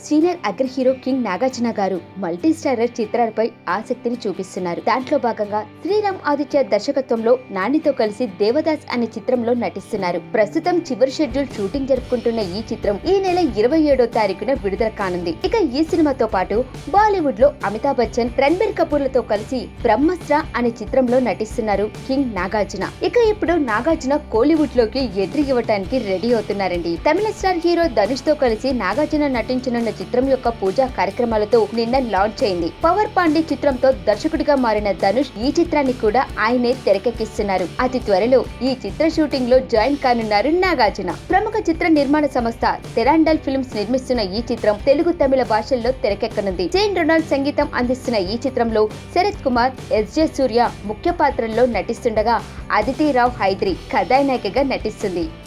senior అగ్ర hero king Nagarjuna గారు multi starrer చిత్రాలపై ఆసక్తిని చూపిస్తున్నారు దాంట్లో భాగంగా శ్రీరామ్ ఆదిత్య దర్శకత్వంలో నానితో కలిసి దేవదాస్ అనే చిత్రంలో నటిస్తున్నారు ప్రస్తుతం చివరి షెడ్యూల్ షూటింగ్ జరుపుకుంటున్న ఈ చిత్రం ఈ నెల ఇరవై ఏడో తారీఖున విడుదల కానుంది ఇక ఈ సినిమాతో పాటు బాలీవుడ్ లో అమితాబ్ బచ్చన్ రణబీర్ కపూర్లతో కలిసి బ్రహ్మస్త్ర అనే చిత్రంలో నటిస్తున్నారు కింగ్ నాగార్జున ఇక ఇప్పుడు నాగార్జున కోలీవుడ్ లోకి ఎంట్రీ ఇవ్వడానికి రెడీ అవుతున్నారండి తమిళ స్టార్ హీరో ధనుష్ తో కలిసి నాగార్జున నటించనున్న చిత్రం యొక్క పూజా కార్యక్రమాలతో నిన్న లాంచ్ అయింది పవర్ పాండే చిత్రంతో దర్శకుడిగా మారిన ధనుష్ ఈ చిత్రాన్ని కూడా ఆయనే తెరకెక్కిస్తున్నారు అతి త్వరలో ఈ చిత్ర షూటింగ్ లో జాయిన్ కానున్నారు నాగార్జున ప్రముఖ చిత్ర నిర్మాణ సంస్థ తెరాండల్ ఫిల్మ్స్ నిర్మిస్తున్న ఈ చిత్రం తెలుగు తమిళ భాషల్లో తెరకెక్కనుంది జైన్ రొనాల్డ్ సంగీతం అందిస్తున్న ఈ చిత్రంలో శరత్ కుమార్ ఎస్ జే సూర్య ముఖ్య పాత్రల్లో నటిస్తుండగా అదితి రావ్ హైద్రి కథానాయికగా నటిస్తుంది